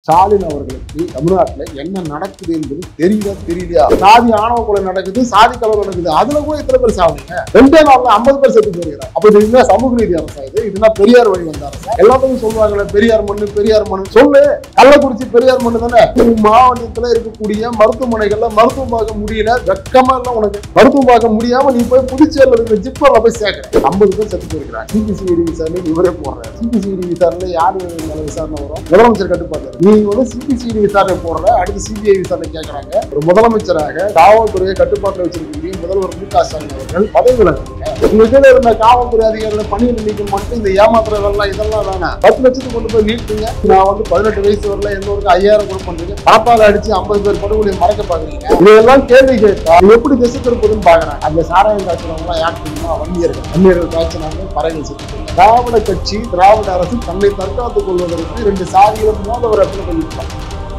ஸ்டாலின் அவர்களுக்கு தமிழ்நாட்டுல என்ன நடக்குது என்பது தெரியுதா தெரியலையா சாதி ஆணவ கொலை நடக்குது சாதி கலவரம் நடக்குது அதுல கூட இத்தனை பேர் சாவுங்க ரெண்டே நாள்ல ஐம்பது பேர் செத்து போயிருக்கிறாங்க அப்ப இது என்ன சமூக நீதி அரசா இது இதுனா பெரியார் வழி வந்த அரசா எல்லாத்துக்கும் சொல்லுவாங்களே பெரியார் மண்ணு பெரியார் மண்ணு சொல்லு கள்ளக்குறிச்சி பெரியார் மண்ணு தானே உன் மாவட்டத்துல இருக்கக்கூடிய மருத்துவமனைகள்ல மருத்துவம் பார்க்க முடியல வெக்கமா இல்ல உனக்கு மருத்துவம் பார்க்க முடியாம நீ போய் புதுச்சேரியில இருக்கிற ஜிப்மர்ல போய் சேர்க்கிற ஐம்பது பேர் செத்து போயிருக்கிறாங்க சிபிசிஐடி விசாரணை இவரே போடுறாரு சிபிசிஐடி விசாரணை யாரு மேல விசாரணை வரும் முதலமைச்சர் கட்டுப்பாடு நீ வந்து சிபிசிஐடி விசாரணை போடுற அடுத்து சிபிஐ விசாரணை கேட்கறாங்க ஒரு முதலமைச்சராக காவல்துறையை கட்டுப்பாட்டில் வச்சிருக்கக்கூடிய முதல்வர் மு க ஸ்டாலின் அவர்கள் பதவி விலகுங்க உங்க கீழ இருந்த காவல்துறை அதிகாரிகளை பணியில் நீக்கம் மட்டும் இந்த ஏமாத்துறதெல்லாம் இதெல்லாம் வேணாம் பத்து லட்சத்துக்கு கொண்டு போய் நீட்டுங்க நான் வந்து பதினெட்டு வயசு வரல எல்லோருக்கும் ஐயாயிரம் கூட பண்றீங்க பணத்தால் அடிச்சு ஐம்பது பேர் படுகொலையை மறைக்க பாக்குறீங்க இதெல்லாம் கேள்வி கேட்டா இது எப்படி திசை திருப்பதுன்னு பாக்குறேன் அந்த சாராயம் காய்ச்சலவங்க எல்லாம் யார் தெரியுமா வன்னியர்கள் வன்னியர்கள் காய்ச்சினாங்க பறவைகள் செத்து திராவிட கட்சி திராவிட அரசு தன்னை தற்காத்துக் கொள்வதற்கு ரெண்டு சாதிகளும் மோத ஒரு இடத்துல பண்ணிருப்பாங்க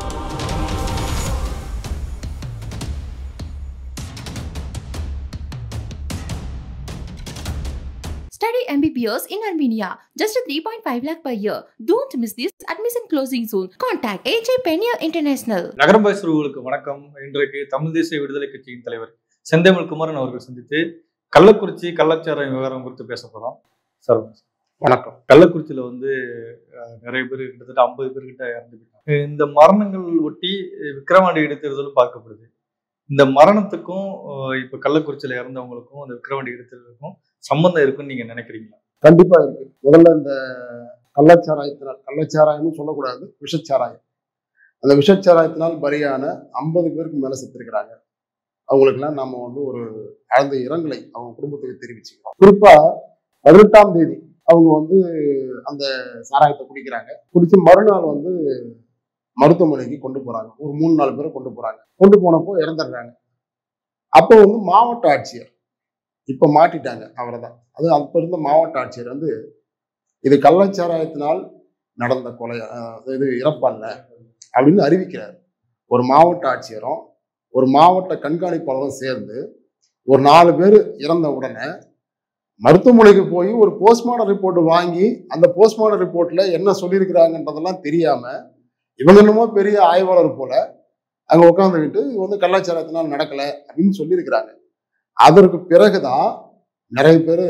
Study MBBS in Armenia. Just a 3.5 lakh per year. Don't miss this admission closing soon. Contact AJ Penier International. நகரம் பேசுறவர்களுக்கு வணக்கம் இன்றைக்கு தமிழ் தேசிய விடுதலை கட்சியின் தலைவர் செந்தமிழ் குமரன் அவர்கள் சந்தித்து கள்ளக்குறிச்சி கள்ளச்சாராய விவகாரம் குறித்து பேச போறோம் சார் வணக்கம் கள்ளக்குறிச்சியில வந்து அஹ், நிறைய பேர் கிட்டத்தட்ட ஐம்பது பேர் கிட்ட இறந்து போயிட்டாங்க இந்த மரணங்கள் ஒட்டி அஹ், விக்கிரவாண்டி இடைத்தேர்தலும் பார்க்கப்படுது இந்த மரணத்துக்கும் அஹ், இப்ப கள்ளக்குறிச்சியில இறந்தவங்களுக்கும் அந்த விக்கிரவாண்டி இடைத்தேர்தலுக்கும் சம்பந்தம் இருக்குன்னு நீங்க நினைக்கிறீங்களா கண்டிப்பா இருக்கு முதல்ல இந்த கள்ளச்சாராயத்தினால் கள்ளச்சாராயம்னு சொல்லக்கூடாது விஷச்சாராயம் அந்த விஷச்சாராயத்தினால் பலியான ஐம்பது பேருக்கு மேல செத்துருக்கிறாங்க அவங்களுக்கெல்லாம் நாம வந்து ஒரு ஆழ்ந்த இரங்கலை அவங்க குடும்பத்துக்கு தெரிவிச்சுக்கிறோம் குறிப்பா பதினெட்டாம் தேதி அவங்க வந்து அந்த சாராயத்தை குடிக்கிறாங்க குடிச்சு மறுநாள் வந்து மருத்துவமனைக்கு கொண்டு போறாங்க ஒரு மூணு நாலு பேரை கொண்டு போறாங்க கொண்டு போனப்போ இறந்துடுறாங்க அப்போ வந்து மாவட்ட ஆட்சியர் இப்ப மாட்டிட்டாங்க அவரை தான் அது அப்ப இருந்த மாவட்ட ஆட்சியர் வந்து இது கள்ளச்சாராயத்தினால் நடந்த கொலை அஹ், இது இறப்பல்ல அப்படின்னு அறிவிக்கிறார் ஒரு மாவட்ட ஆட்சியரும் ஒரு மாவட்ட கண்காணிப்பாளரும் சேர்ந்து ஒரு நாலு பேர் இறந்த உடனே மருத்துவமனைக்கு போய் ஒரு போஸ்ட்மார்டம் ரிப்போர்ட் வாங்கி அந்த போஸ்ட்மார்டம் ரிப்போர்ட்ல என்ன சொல்லியிருக்கிறாங்கன்றதெல்லாம் தெரியாம இவங்க என்னமோ பெரிய ஆய்வாளர் போல அங்க உட்காந்துக்கிட்டு இது வந்து கள்ளச்சாராயத்தினால் நடக்கல அப்படின்னு சொல்லியிருக்கிறாங்க அதற்கு பிறகுதான் நிறைய பேர்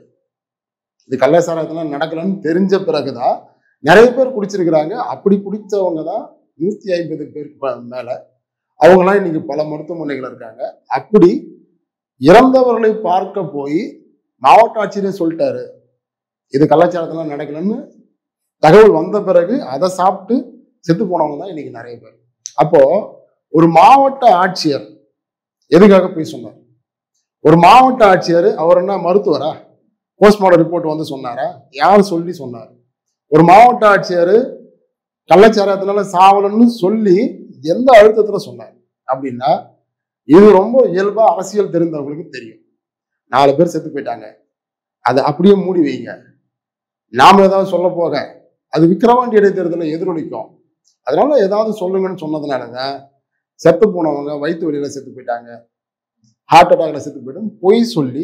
இது கள்ளச்சாராயத்தினால் நடக்கலன்னு தெரிஞ்ச பிறகுதான் நிறைய பேர் குடிச்சிருக்கிறாங்க அப்படி குடித்தவங்க தான் நூத்தி ஐம்பது பேருக்கு ப- மேல அவங்கெல்லாம் இன்னைக்கு பல மருத்துவமனைகள் இருக்காங்க அப்படி இறந்தவர்களை பார்க்க போய் மாவட்ட ஆட்சியரே சொல்லிட்டாரு இது கலாச்சாரத்தெல்லாம் நடக்கலன்னு தகவல் வந்த பிறகு அதை சாப்பிட்டு செத்து போனவங்க தான் இன்னைக்கு நிறைய பேர் அப்போ ஒரு மாவட்ட ஆட்சியர் எதுக்காக போய் சொன்னார் ஒரு மாவட்ட ஆட்சியர் அவர் என்ன மருத்துவரா போஸ்ட்மார்டம் ரிப்போர்ட் வந்து சொன்னாரா யார் சொல்லி சொன்னார் ஒரு மாவட்ட ஆட்சியர் கள்ளச்சாரத்தினால சாவலன்னு சொல்லி எந்த அழுத்தத்துல சொன்னார் அப்படின்னா இது ரொம்ப இயல்பா அரசியல் தெரிந்தவங்களுக்கு தெரியும் நாலு பேர் செத்து போயிட்டாங்க அதை அப்படியே மூடி வைங்க நாம ஏதாவது சொல்ல போக அது விக்கிரவாண்டி இடைத்தேர்தலில் எதிரொலிக்கும் அதனால ஏதாவது சொல்லுங்கன்னு சொன்னதுனாலதான் செத்து போனவங்க வயிற்று வலியில செத்து போயிட்டாங்க ஹார்ட் அட்டாக்ல செத்து போயிடும் பொய் சொல்லி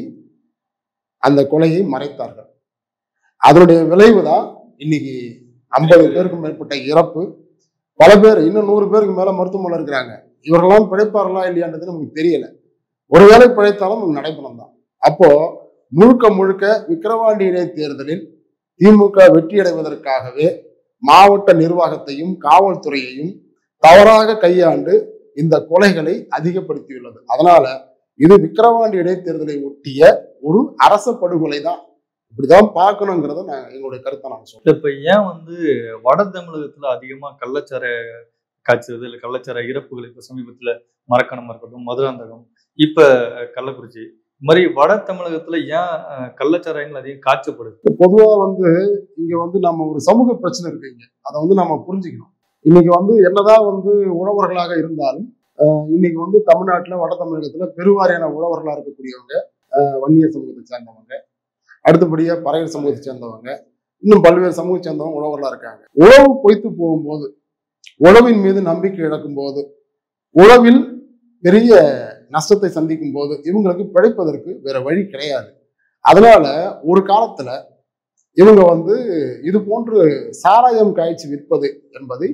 அந்த கொலையை மறைத்தார்கள் அதனுடைய விளைவு தான் இன்னைக்கு ஐம்பது பேருக்கு மேற்பட்ட இறப்பு பல பேர் இன்னும் நூறு பேருக்கு மேல மருத்துவமனை இருக்கிறாங்க இவர்களெல்லாம் பிழைப்பார்களா இல்லையான்றது நமக்கு தெரியல ஒருவேளை பிழைத்தாலும் நமக்கு நடைபெறும் தான் அப்போ முழுக்க முழுக்க விக்கிரவாண்டி இடைத்தேர்தலில் திமுக வெற்றி அடைவதற்காகவே மாவட்ட நிர்வாகத்தையும் காவல்துறையையும் தவறாக கையாண்டு இந்த கொலைகளை அதிகப்படுத்தியுள்ளது அதனால இது விக்கிரவாண்டி இடைத்தேர்தலை ஒட்டிய ஒரு அரச படுகொலை தான் இப்படிதான் பார்க்கணுங்கிறத நான் எங்களுடைய கருத்தை நான் சொல்றேன் இப்ப ஏன் வந்து வட தமிழகத்துல அதிகமா கள்ளச்சார காய்ச்சது இல்ல கள்ளச்சார இறப்புகள் இப்ப சமீபத்துல மரக்கணம் இருக்கட்டும் மதுராந்தகம் இப்ப அஹ், கள்ளக்குறிச்சி இந்த மாதிரி வட தமிழகத்துல ஏன் அஹ், கள்ளச்சாராயங்கள் அதிகம் காய்ச்சப்படுது பொதுவா வந்து இங்க வந்து நம்ம ஒரு சமூக பிரச்சனை இருக்கு இங்க அதை வந்து நம்ம புரிஞ்சுக்கணும் இன்னைக்கு வந்து என்னதான் வந்து உழவர்களாக இருந்தாலும் அஹ், இன்னைக்கு வந்து தமிழ்நாட்டுல வட தமிழகத்துல பெருவாரியான உழவர்களா இருக்கக்கூடியவங்க அஹ், வன்னியர் சமூகத்தை சேர்ந்தவங்க அடுத்தபடியா பறையர் சமூகத்தை சேர்ந்தவங்க இன்னும் பல்வேறு சமூகத்தை சேர்ந்தவங்க உழவர்களா இருக்காங்க உழவு பொய்த்து போகும்போது உழவின் மீது நம்பிக்கை இழக்கும் போது உழவில் பெரிய நஷ்டத்தை சந்திக்கும் போது இவங்களுக்கு பிழைப்பதற்கு வேற வழி கிடையாது அதனால ஒரு காலத்துல இவங்க வந்து இது போன்று சாராயம் காய்ச்சி விற்பது என்பதை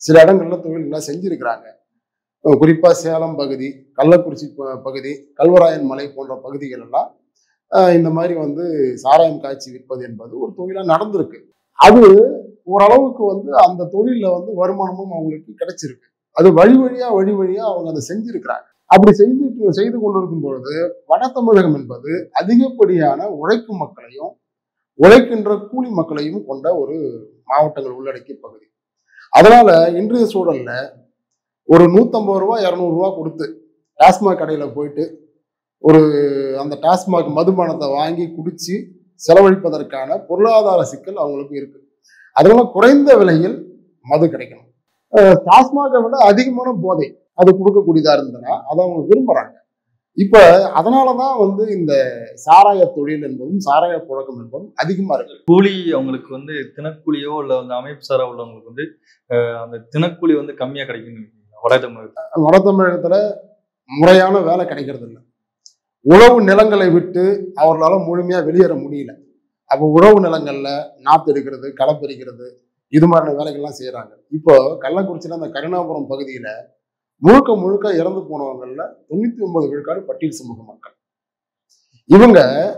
சில இடங்கள்ல தொழில்களை செஞ்சிருக்கிறாங்க அஹ் குறிப்பா சேலம் பகுதி கள்ளக்குறிச்சி ப- பகுதி கல்வராயன் மலை போன்ற பகுதிகள் எல்லாம் அஹ் இந்த மாதிரி வந்து சாராயம் காய்ச்சி விற்பது என்பது ஒரு தொழிலா நடந்திருக்கு அது ஓரளவுக்கு வந்து அந்த தொழில்ல வந்து வருமானமும் அவங்களுக்கு கிடைச்சிருக்கு அது வழி வழியா வழி வழியா அவங்க அதை செஞ்சிருக்கிறாங்க அப்படி செய்து செய்து கொண்டிருக்கும் பொழுது வட தமிழகம் என்பது அதிகப்படியான உழைக்கும் மக்களையும் உழைக்கின்ற கூலி மக்களையும் கொண்ட ஒரு மாவட்டங்கள் உள்ளடக்கிய பகுதி அதனால இன்றைய சூழல்ல ஒரு நூத்தம்பது ரூபா இரநூறு ரூபா கொடுத்து டாஸ்மாக் கடையில போயிட்டு ஒரு அந்த டாஸ்மாக் மதுபானத்தை வாங்கி குடிச்சு செலவழிப்பதற்கான பொருளாதார சிக்கல் அவங்களுக்கு இருக்கு அதனால குறைந்த விலையில் மது கிடைக்கணும் அஹ் டாஸ்மாகை விட அதிகமான போதை அது கொடுக்கக்கூடியதா இருந்ததுன்னா அதை அவங்க விரும்புறாங்க இப்ப அதனாலதான் வந்து இந்த சாராய தொழில் என்பதும் சாராய புழக்கம் என்பதும் அதிகமா இருக்கு கூலி அவங்களுக்கு வந்து தினக்கூலியோ இல்ல வந்து அமைப்பு சாரா உள்ளவங்களுக்கு வந்து அஹ், அந்த தினக்கூலி வந்து கம்மியா கிடைக்கும்னு நினைக்கிறீங்களா? வட தமிழகத்துல வட தமிழகத்துல முறையான வேலை கிடைக்கிறது இல்லை உழவு நிலங்களை விட்டு அவர்களால முழுமையா வெளியேற முடியல அப்போ உழவு நிலங்கள்ல நாத்து எடுக்கிறது களை பறிக்கிறது இது மாதிரியான வேலைகள்லாம் செய்யறாங்க இப்போ கள்ளக்குறிச்சியில அந்த கருணாபுரம் பகுதியில முழுக்க முழுக்க இறந்து போனவங்கள்ல தொண்ணூத்தி ஒன்பது விழுக்காடு பட்டியல் சமூக மக்கள் இவங்க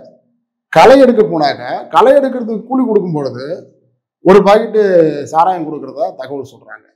களை எடுக்க போனாங்க களை எடுக்கிறதுக்கு கூலி கொடுக்கும் பொழுது ஒரு பாக்கெட்டு சாராயம் கொடுக்கறதா தகவல் சொல்றாங்க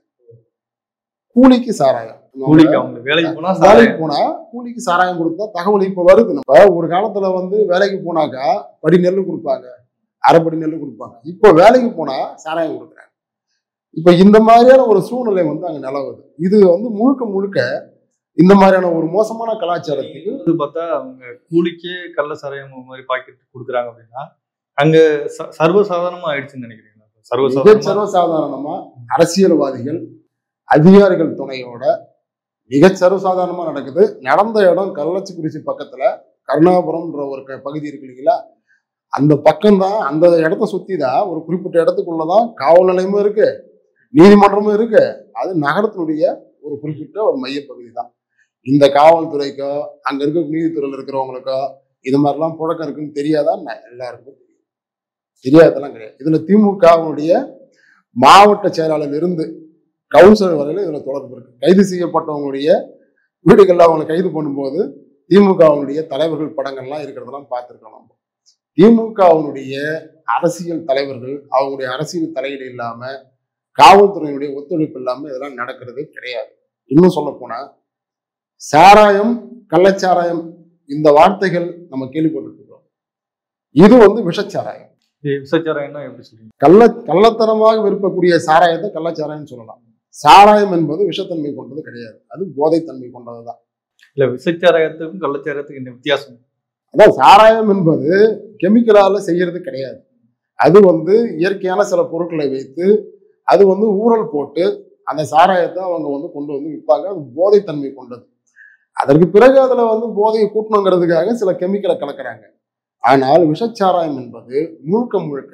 கூலிக்கு சாராயம் கூலிக்கு அவங்க வேலைக்கு போனா வேலைக்கு சாராயம். போனா கூலிக்கு சாராயம் கொடுத்தா தகவல் இப்ப வருது நம்ம ஒரு காலத்துல வந்து வேலைக்கு போனாக்கா படி நெல் கொடுப்பாங்க அரைப்படி நெல் கொடுப்பாங்க இப்போ வேலைக்கு போனா சாராயம் கொடுக்குறாங்க இப்ப இந்த மாதிரியான ஒரு சூழ்நிலை வந்து அங்க நிலவுது இது வந்து முழுக்க முழுக்க இந்த மாதிரியான ஒரு மோசமான கலாச்சாரத்துக்கு வந்து பார்த்தா அவங்க கூலிக்கே கள்ள சாராயம் மாதிரி பாக்கெட் கொடுக்குறாங்க அப்படின்னா அங்க ச- சர்வசாதாரணமா ஆயிடுச்சுன்னு நினைக்கிறீங்களா மிக சர்வசாதாரணமா சர்வசாதாரணமா அரசியல்வாதிகள் அதிகாரிகள் துணையோட மிக சர்வசாதாரணமா நடக்குது நடந்த இடம் கள்ளச்சிக்குறிச்சி பக்கத்துல கருணாபுரம்ன்ற ஒரு க- பகுதி இருக்கு இல்லைங்களா அந்த பக்கம்தான் அந்த இடத்த சுத்தி தான் ஒரு குறிப்பிட்ட இடத்துக்குள்ளதான் காவல் நிலையமும் இருக்கு நீதிமன்றமும் இருக்கு அது நகரத்தினுடைய ஒரு குறிப்பிட்ட ஒரு மையப்பகுதி தான் இந்த காவல்துறைக்கோ அங்க இருக்க நீதித்துறையில் இருக்கிறவங்களுக்கோ இது மாதிரிலாம் புழக்கம் இருக்குன்னு தெரியாதா என்ன? எல்லாருக்கும் தெரியும் தெரியாதெல்லாம் கிடையாது இதுல திமுகவுடைய மாவட்ட செயலாளர் இருந்து கவுன்சிலர் வரையில இதுல தொடர்பு இருக்கு கைது செய்யப்பட்டவங்களுடைய வீடுகள்ல அவங்களை கைது பண்ணும்போது திமுகவுடைய தலைவர்கள் படங்கள்லாம் இருக்கிறதெல்லாம் பார்த்துருக்கோம் நம்ம திமுகவினுடைய அரசியல் தலைவர்கள் அவங்களுடைய அரசியல் தலையீடு இல்லாம காவல்துறையினுடைய ஒத்துழைப்பு இல்லாம இதெல்லாம் நடக்கிறது கிடையாது இன்னும் சொல்ல போனா சாராயம் கள்ளச்சாராயம் இந்த வார்த்தைகள் நம்ம கேள்விப்பட்டிருக்கிறோம் இது வந்து விஷச்சாராயம் இது விசச்சாராயம்னா எப்படி சொல்றீங்க கள்ள கள்ளத்தனமாக விருப்பக்கூடிய சாராயத்தை கள்ளச்சாராயம் சொல்லலாம் சாராயம் என்பது விஷத்தன்மை கொண்டது கிடையாது அது போதைத்தன்மை கொண்டது தான் இல்ல விசச்சாராயத்துக்கும் கள்ளச்சாராயத்துக்கும் என்ன வித்தியாசம் அதான் சாராயம் என்பது கெமிக்கலால செய்யறது கிடையாது அது வந்து இயற்கையான சில பொருட்களை வைத்து அது வந்து ஊறல் போட்டு அந்த சாராயத்தை அவங்க வந்து கொண்டு வந்து விற்பாங்க அது போதைத்தன்மை கொண்டது அதற்கு பிறகு அதுல வந்து போதையை கூட்டணுங்கிறதுக்காக சில கெமிக்கலை கலக்குறாங்க ஆனால் விஷச்சாராயம் என்பது முழுக்க முழுக்க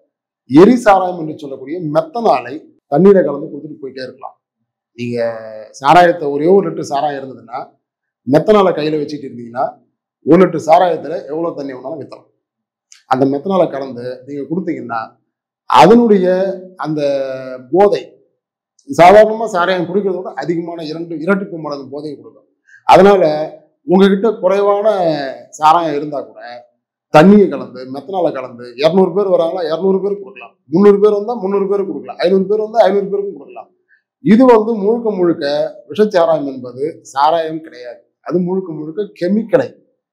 எரி சாராயம் என்று சொல்லக்கூடிய மெத்தனாலை தண்ணீரை கலந்து கொடுத்துட்டு போயிட்டே இருக்கலாம் நீங்க சாராயத்தை ஒரே ஒரு லிட்டர் சாராயம் இருந்ததுன்னா மெத்தனாலை கையில வச்சுட்டு இருந்தீங்கன்னா ஒரு லிட்டர் சாராயத்துல எவ்வளவு தண்ணி வேணாலும் வித்தலாம் அந்த மெத்தனாலை கலந்து நீங்க கொடுத்தீங்கன்னா அதனுடைய அந்த போதை சாதாரணமா சாராயம் குடிக்கிறத விட அதிகமான இரண்டு இரட்டிப்பு மடங்கு போதையை கொடுக்கும் அதனால உங்ககிட்ட குறைவான சாராயம் இருந்தா கூட தண்ணியை கலந்து மெத்தனால கலந்து இரநூறு பேர் வராங்களா இரநூறு பேர் கொடுக்கலாம் முந்நூறு பேர் வந்தா முந்நூறு பேர் கொடுக்கலாம் ஐநூறு பேர் வந்தா ஐநூறு பேருக்கும் கொடுக்கலாம் இது வந்து முழுக்க முழுக்க விஷச்சாராயம் என்பது சாராயம் கிடையாது அது முழுக்க முழுக்க கெமிக்கலை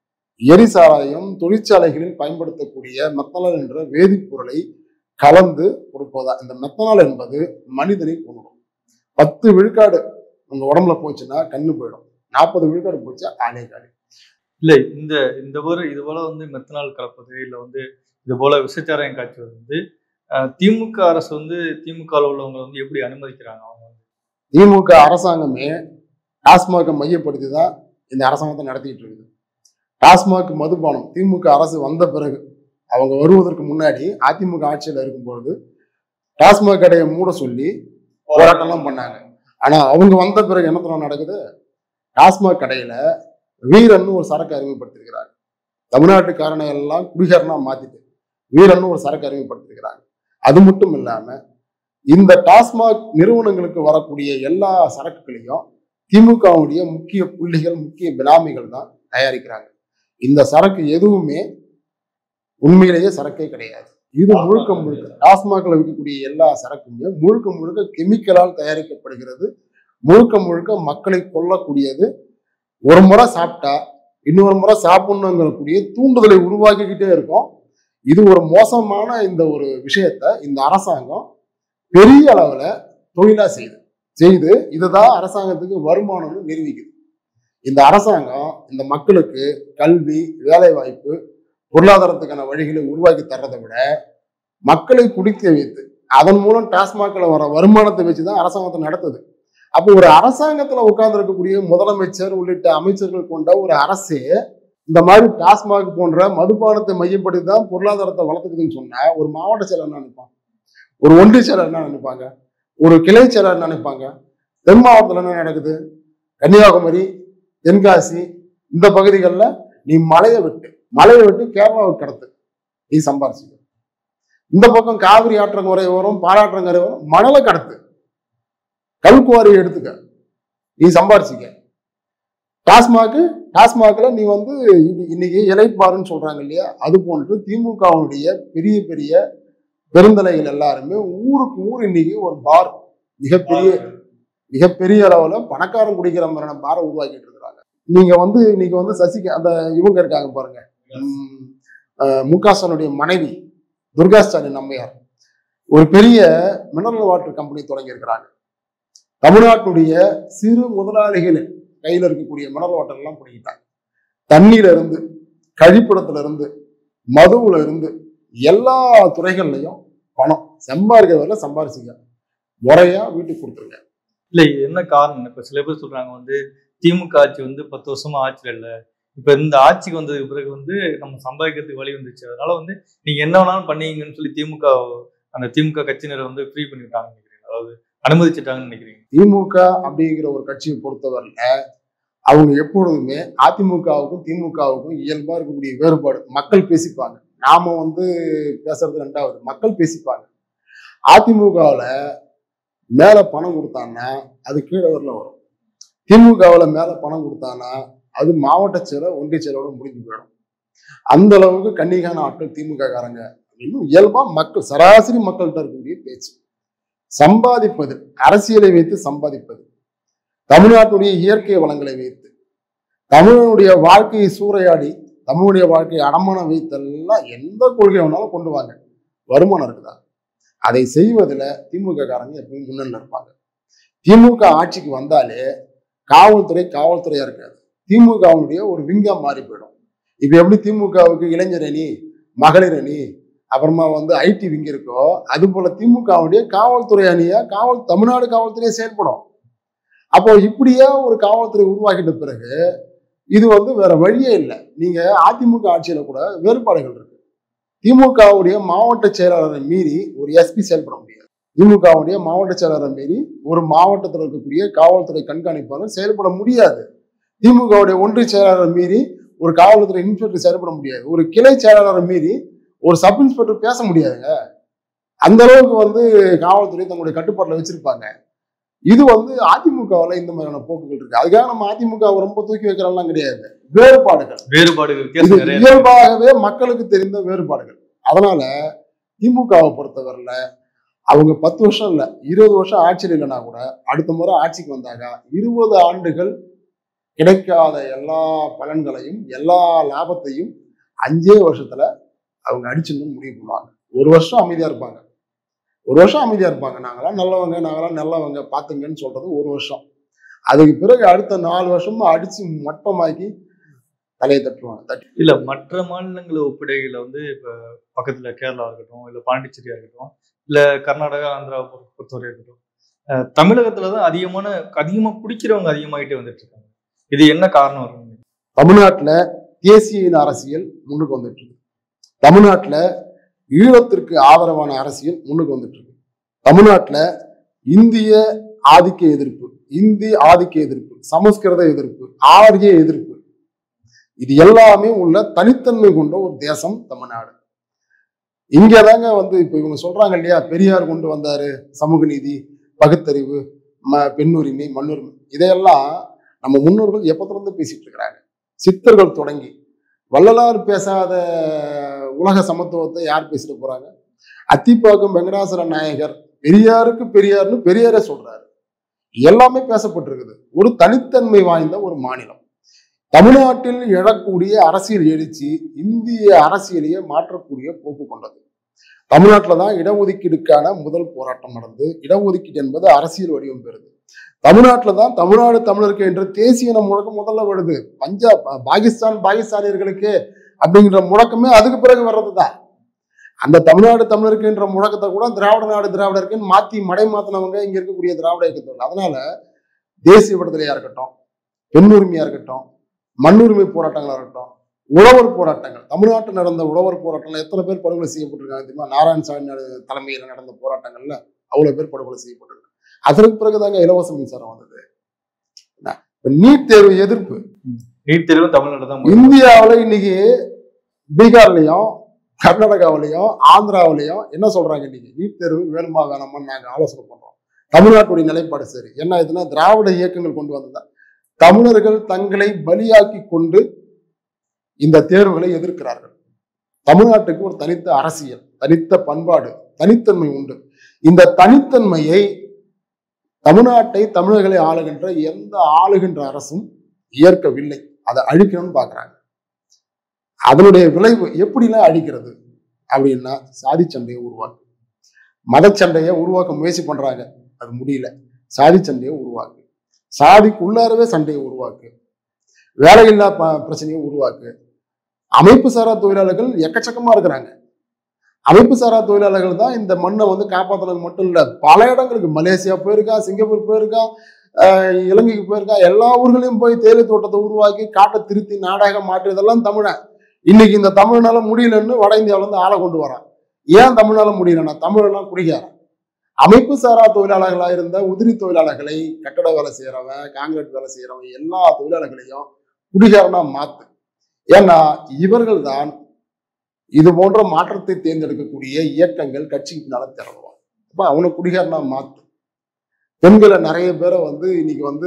எரி சாராயம் தொழிற்சாலைகளில் பயன்படுத்தக்கூடிய மெத்தனால் என்ற வேதிப்பொருளை கலந்து கொடுப்பதா இந்த மெத்தனால் என்பது மனிதனை கொண்டுடும் பத்து விழுக்காடு உங்க உடம்புல போச்சுன்னா கண்ணு போயிடும் நாற்பது விழுக்காடு போச்சா ஆளே காலி இல்ல இந்த இந்த போல இது போல வந்து மெத்தனால் கலப்பது இல்ல வந்து இது போல விசச்சாராயம் காய்ச்சுவது வந்து அஹ், திமுக அரசு வந்து திமுக ல உள்ளவங்க வந்து எப்படி அனுமதிக்கிறாங்க அவங்க வந்து திமுக அரசாங்கமே டாஸ்மாகை மையப்படுத்தி தான் இந்த அரசாங்கத்தை நடத்திட்டு இருக்குது டாஸ்மாக் மதுபானம் திமுக அரசு வந்த பிறகு அவங்க வருவதற்கு முன்னாடி அதிமுக ஆட்சியில் இருக்கும்பொழுது டாஸ்மாக் கடையை மூட சொல்லி போராட்டம்லாம் பண்ணாங்க ஆனா அவங்க வந்த பிறகு என்ன தெரியுமா நடக்குது டாஸ்மாக் கடையில வீரன்னு ஒரு சரக்கு அறிமுகப்படுத்திருக்கிறாங்க தமிழ்நாட்டுக்காரனை எல்லாம் குடிகாரனா மாத்திட்டு வீரன்னு ஒரு சரக்கு அறிமுகப்படுத்திருக்கிறாங்க அது மட்டும் இல்லாம இந்த டாஸ்மாக் நிறுவனங்களுக்கு வரக்கூடிய எல்லா சரக்குகளையும் திமுகவுடைய முக்கிய புள்ளிகள் முக்கிய பினாமிகள் தான் தயாரிக்கிறாங்க இந்த சரக்கு எதுவுமே உண்மையிலேயே சரக்கே கிடையாது இது முழுக்க முழுக்க டாஸ்மாக்ல விற்கக்கூடிய எல்லா சரக்குமே முழுக்க முழுக்க கெமிக்கலால் தயாரிக்கப்படுகிறது முழுக்க முழுக்க மக்களை கொல்லக்கூடியது ஒரு முறை சாப்பிட்டா இன்னொரு முறை சாப்பிடணுங்கிறக்கூடிய தூண்டுதலை உருவாக்கிக்கிட்டே இருக்கும் இது ஒரு மோசமான இந்த ஒரு விஷயத்த இந்த அரசாங்கம் பெரிய அளவுல தொழிலா செய்யுது செய்து இதுதான் அரசாங்கத்துக்கு வருமானம்னு நிரூபிக்குது இந்த அரசாங்கம் இந்த மக்களுக்கு கல்வி வேலை வாய்ப்பு பொருளாதாரத்துக்கான வழிகளை உருவாக்கி தர்றதை விட மக்களை குடிக்க வைத்து அதன் மூலம் டாஸ்மாக்ல வர வருமானத்தை வச்சு தான் அரசாங்கத்தை நடத்துது அப்போ ஒரு அரசாங்கத்துல உட்கார்ந்து இருக்கக்கூடிய முதலமைச்சர் உள்ளிட்ட அமைச்சர்கள் கொண்ட ஒரு அரசே இந்த மாதிரி டாஸ்மாக் போன்ற மதுபானத்தை மையப்படுத்தி தான் பொருளாதாரத்தை வளர்த்துக்குதுன்னு சொன்னா ஒரு மாவட்ட செயலர் என்ன நினைப்பான் ஒரு ஒன்றிய செயலர் என்ன நினைப்பாங்க ஒரு கிளை செயலர் என்ன நினைப்பாங்க தென் மாவட்டத்தில் என்ன நடக்குது கன்னியாகுமரி தென்காசி இந்த பகுதிகளில் நீ மலையை விட்டு மலையை விட்டு கேரளாவுக்கு கடத்து நீ சம்பாரிச்சுக்க இந்த பக்கம் காவிரி ஆற்றங்கரை வரும் பாலாற்றங்கரை வரும் மணலை கடத்து கல்குவாரி எடுத்துக்க நீ சம்பாரிச்சுக்க டாஸ்மாக்கு டாஸ்மாக்ல நீ வந்து இது இன்னைக்கு இலைப்பாருன்னு சொல்றாங்க இல்லையா அது போன்று திமுகவுடைய பெரிய பெரிய பெருந்தலைகள் எல்லாருமே ஊருக்கு ஊர் இன்னைக்கு ஒரு பார் மிகப்பெரிய மிகப்பெரிய அளவுல பணக்காரன் குடிக்கிற மாதிரியான பாரை உருவாக்கிட்டு இருக்கிறாங்க நீங்க வந்து இன்னைக்கு வந்து சசிக அந்த இவங்க இருக்காங்க பாருங்க உம், அஹ், மு க ஸ்டாலினுடைய மனைவி துர்கா ஸ்டாலின் அம்மையார் ஒரு பெரிய மினரல் வாட்டர் கம்பெனி தொடங்கி இருக்கிறாங்க தமிழ்நாட்டுடைய சிறு முதலாளிகள் கையில இருக்கக்கூடிய மினரல் வாட்டர் எல்லாம் பிடிக்கிட்டாங்க தண்ணியில இருந்து கழிப்பிடத்துல இருந்து மதுவுல இருந்து எல்லா துறைகள்லையும் பணம் சம்பாதிக்கிறவரை சம்பாரிச்சுங்க முறையா வீட்டுக்கு கொடுத்துருங்க இல்ல என்ன காரணம் இப்ப சில பேர் சொல்றாங்க வந்து திமுக ஆட்சி வந்து பத்து வருஷமா ஆட்சியில் இல்ல இப்ப இந்த ஆட்சிக்கு வந்ததுக்கு பிறகு வந்து நம்ம சம்பாதிக்கிறதுக்கு வழி வந்துச்சு அதனால வந்து நீங்க என்ன வேணாலும் பண்ணீங்கன்னு சொல்லி திமுக அந்த திமுக கட்சியினரை வந்து ஃப்ரீ பண்ணிவிட்டாங்கன்னு நினைக்கிறீங்க அதாவது அனுமதிச்சிட்டாங்கன்னு நினைக்கிறீங்க திமுக அப்படிங்கிற ஒரு கட்சியை பொறுத்தவரையில அவங்க எப்பொழுதுமே அதிமுகவுக்கும் திமுகவுக்கும் இயல்பா இருக்கக்கூடிய வேறுபாடு மக்கள் பேசிப்பாங்க நாம வந்து பேசுறது ரெண்டாவது மக்கள் பேசிப்பாங்க அதிமுகவுல மேல பணம் கொடுத்தான்னா அது கீழே வரல வரும் திமுகவுல மேல பணம் கொடுத்தான்னா அது மாவட்ட செயலர் ஒன்றிய செயலோட முடிஞ்சு போயிடும் அந்த அளவுக்கு கண்ணிகான ஆட்கள் திமுக காரங்க அப்படின்னு இயல்பா மக்கள் சராசரி மக்கள்கிட்ட இருக்கக்கூடிய பேச்சு சம்பாதிப்பது அரசியலை வைத்து சம்பாதிப்பது தமிழ்நாட்டுடைய இயற்கை வளங்களை வைத்து தமிழனுடைய வாழ்க்கையை சூறையாடி தமிழுடைய வாழ்க்கையை அடமானம் வைத்தெல்லாம் எந்த கொள்கை வேணாலும் கொண்டு வாங்க வருமானம் இருக்குதா அதை செய்வதில் திமுக காரங்க எப்பவும் முன்னணியில் இருப்பாங்க திமுக ஆட்சிக்கு வந்தாலே காவல்துறை காவல்துறையா இருக்காது திமுகவுடைய ஒரு விங்கா மாறி போயிடும் இப்ப எப்படி திமுகவுக்கு இளைஞர் அணி மகளிர் அணி அப்புறமா வந்து ஐடி விங்க இருக்கோ அது போல திமுகவுடைய காவல்துறை அணியா காவல் தமிழ்நாடு காவல்துறையா செயல்படும் அப்போ இப்படியே ஒரு காவல்துறை உருவாக்கிட்ட பிறகு இது வந்து வேற வழியே இல்லை நீங்க அதிமுக ஆட்சியில கூட வேறுபாடுகள் இருக்கு திமுகவுடைய மாவட்ட செயலாளரை மீறி ஒரு எஸ்பி செயல்பட முடியாது திமுகவுடைய மாவட்ட செயலாளரை மீறி ஒரு மாவட்டத்தில் இருக்கக்கூடிய காவல்துறை கண்காணிப்பாளர் செயல்பட முடியாது திமுகவுடைய ஒன்றிய செயலாளரை மீறி ஒரு காவல்துறை இன்ஸ்பெக்டர் செயல்பட முடியாது ஒரு கிளை செயலாளரை மீறி ஒரு சப் இன்ஸ்பெக்டர் பேச முடியாதுங்க அந்த அளவுக்கு வந்து காவல்துறை தங்களுடைய கட்டுப்பாட்டில் வச்சிருப்பாங்க இது வந்து அதிமுகவில் இந்த மாதிரியான போக்குகள் இருக்கு அதுக்காக நம்ம அதிமுக வை ரொம்ப தூக்கி வைக்கிறோம்லாம் கிடையாது வேறுபாடுகள் வேறுபாடுகள் இது வித்தியாசம் நிறைய இருக்கு. இயல்பாகவே மக்களுக்கு தெரிந்த வேறுபாடுகள் அதனால திமுகவை பொறுத்தவரையில அவங்க பத்து வருஷம் இல்ல இருபது வருஷம் ஆட்சியில் இல்லைன்னா கூட அடுத்த முறை ஆட்சிக்கு வந்தாங்க இருபது ஆண்டுகள் கிடைக்காத எல்லா பலன்களையும் எல்லா லாபத்தையும் அஞ்சே வருஷத்துல அவங்க அடிச்சுன்னு முடிவு பண்ணுவாங்க ஒரு வருஷம் அமைதியா இருப்பாங்க ஒரு வருஷம் அமைதியா இருப்பாங்க நாங்களாம் நல்லவங்க நாங்களாம் நல்லவங்க பாத்துங்கன்னு சொல்றது ஒரு வருஷம் அதுக்கு பிறகு அடுத்த நாலு வருஷமா அடிச்சு மட்டமாக்கி தலையை தட்டுவாங்க தட்டி இல்ல மற்ற மாநிலங்களை ஒப்பிடையில வந்து இப்ப பக்கத்துல கேரளா இருக்கட்டும் இல்ல பாண்டிச்சேரியா இருக்கட்டும் இல்ல கர்நாடகா ஆந்திரா பொறு- பொறுத்தவரை இருக்கட்டும் அஹ் தமிழகத்துலதான் அதிகமான அதிகமா குடிக்கிறவங்க அதிகமாயிட்டே வந்துட்டு இருக்காங்க இது என்ன காரணம் இருக்கும் தமிழ்நாட்டுல தேசிய இன அரசியல் முன்னுக்கு வந்துட்டு இருக்கு தமிழ்நாட்டுல ஈழத்திற்கு ஆதரவான அரசியல் முன்னுக்கு வந்துட்டு இருக்கு தமிழ்நாட்டுல இந்திய ஆதிக்க எதிர்ப்பு இந்தி ஆதிக்க எதிர்ப்பு சமஸ்கிருத எதிர்ப்பு ஆரிய எதிர்ப்பு இது எல்லாமே உள்ள தனித்தன்மை கொண்ட ஒரு தேசம் தமிழ்நாடு இங்கதாங்க வந்து இப்ப இவங்க சொல்றாங்க இல்லையா பெரியார் கொண்டு வந்தாரு சமூக நீதி பகுத்தறிவு ம பெண்ணுரிமை மண்ணுரிமை இதையெல்லாம் நம்ம முன்னோர்கள் எப்பத்துல இருந்து பேசிட்டு இருக்கிறாங்க சித்தர்கள் தொடங்கி வள்ளலார் பேசாத உலக சமத்துவத்தை யார் பேசிட்டு போறாங்க அத்திப்பாக்கம் வெங்கடாசல நாயகர் பெரியாருக்கு பெரியார்னு பெரியாரே சொல்றாரு எல்லாமே பேசப்பட்டிருக்குது ஒரு தனித்தன்மை வாய்ந்த ஒரு மாநிலம் தமிழ்நாட்டில் எழக்கூடிய அரசியல் எழுச்சி இந்திய அரசியலையே மாற்றக்கூடிய போக்கு கொண்டது தமிழ்நாட்டில் தான் இடஒதுக்கீடுக்கான முதல் போராட்டம் நடந்து இடஒதுக்கீடு என்பது அரசியல் வடிவம் பெறுது தமிழ்நாட்டில் தான் தமிழ்நாடு தமிழருக்கு என்ற தேசிய இன முழக்கம் முதல்ல வருது பஞ்சாப் பாகிஸ்தான் பாகிஸ்தானியர்களுக்கு அப்படிங்கிற முழக்கமே அதுக்கு பிறகு வர்றது தான் அந்த தமிழ்நாடு தமிழருக்கு என்ற முழக்கத்தை கூட திராவிட நாடு திராவிடருக்குன்னு மாத்தி மடை மாத்தினவங்க இங்க இருக்கக்கூடிய திராவிட இயக்கத்தோடு அதனால தேசிய விடுதலையா இருக்கட்டும் பெண் உரிமையா இருக்கட்டும் மண்ணுரிமை போராட்டங்களா இருக்கட்டும் உழவர் போராட்டங்கள் தமிழ்நாட்டில் நடந்த உழவர் போராட்டங்கள் எத்தனை பேர் படுகொலை செய்யப்பட்டிருக்காங்க தெரியுமா நாராயணசாமி நட- தலைமையில நடந்த போராட்டங்கள்ல அவ்வளவு பேர் படுகொலை செய்யப்பட்டிருக்காங்க அதற்கு பிறகுதாங்க இலவச மின்சாரம் வந்தது என்ன? இப்ப நீட் தேர்வு எதிர்ப்பு நீட் தேர்வு தமிழ்நாடு தான் முதல்ல. இந்தியாவுல இன்னைக்கு பீகார்லயும் கர்நாடகாவிலையும் ஆந்திராவிலையும் என்ன சொல்றாங்க இன்னைக்கு நீட் தேர்வு வேணுமா வேணாமான்னு நாங்க ஆலோசனை பண்றோம் தமிழ்நாட்டுடைய நிலைப்பாடு சரி என்ன ஆயிடுதுன்னா திராவிட இயக்கங்கள் கொண்டு வந்ததா தமிழர்கள் தங்களை பலியாக்கி கொண்டு இந்த தேர்வுகளை எதிர்க்கிறார்கள் தமிழ்நாட்டுக்கு ஒரு தனித்த அரசியல் தனித்த பண்பாடு தனித்தன்மை உண்டு இந்த தனித்தன்மையை தமிழ்நாட்டை தமிழர்களை ஆளுகின்ற எந்த ஆளுகின்ற அரசும் ஏற்கவில்லை அதை அழிக்கணும்னு பாக்குறாங்க அதனுடைய விளைவு எப்படிலாம் அழிக்கிறது அப்படின்னா சாதி சண்டையை உருவாக்கு மதச்சண்டையை உருவாக்க முயற்சி பண்றாங்க அது முடியல சாதி சண்டையை உருவாக்கு சாதிக்குள்ளாரவே சண்டையை உருவாக்கு வேலையில்லா ப- பிரச்சனையை உருவாக்கு அமைப்பு சாரா தொழிலாளர்கள் எக்கச்சக்கமா இருக்கிறாங்க அமைப்பு சாரா தொழிலாளர்கள் தான் இந்த மண்ணை வந்து காப்பாத்துறது மட்டும் இல்ல பல இடங்களுக்கு மலேசியா போயிருக்கா சிங்கப்பூர் போயிருக்கா ஆஹ் இலங்கைக்கு போயிருக்கா எல்லா ஊர்களையும் போய் தேயிலை தோட்டத்தை உருவாக்கி காட்டை திருத்தி நாடாக மாற்றியதெல்லாம் தமிழன் இன்னைக்கு இந்த தமிழ்னால முடியலன்னு வட இந்தியாவுல இருந்து ஆளை கொண்டு வரான் ஏன் தமிழ்னால முடியலன்னா தமிழெல்லாம் குடிக்காரன் அமைப்பு சாரா தொழிலாளர்களா இருந்த உதிரி தொழிலாளர்களை கட்டட வேலை செய்யறவன் காங்கிரீட் வேலை செய்யறவன் எல்லா தொழிலாளர்களையும் குடிகாரனா மாத்து ஏன்னா இவர்கள் தான் இது போன்ற மாற்றத்தை தேர்ந்தெடுக்கக்கூடிய இயக்கங்கள் கட்சிக்கு பின்னால திறந்துவாங்க அப்ப அவனை குடிகாரனா மாத்து பெண்களை நிறைய பேரை வந்து இன்னைக்கு வந்து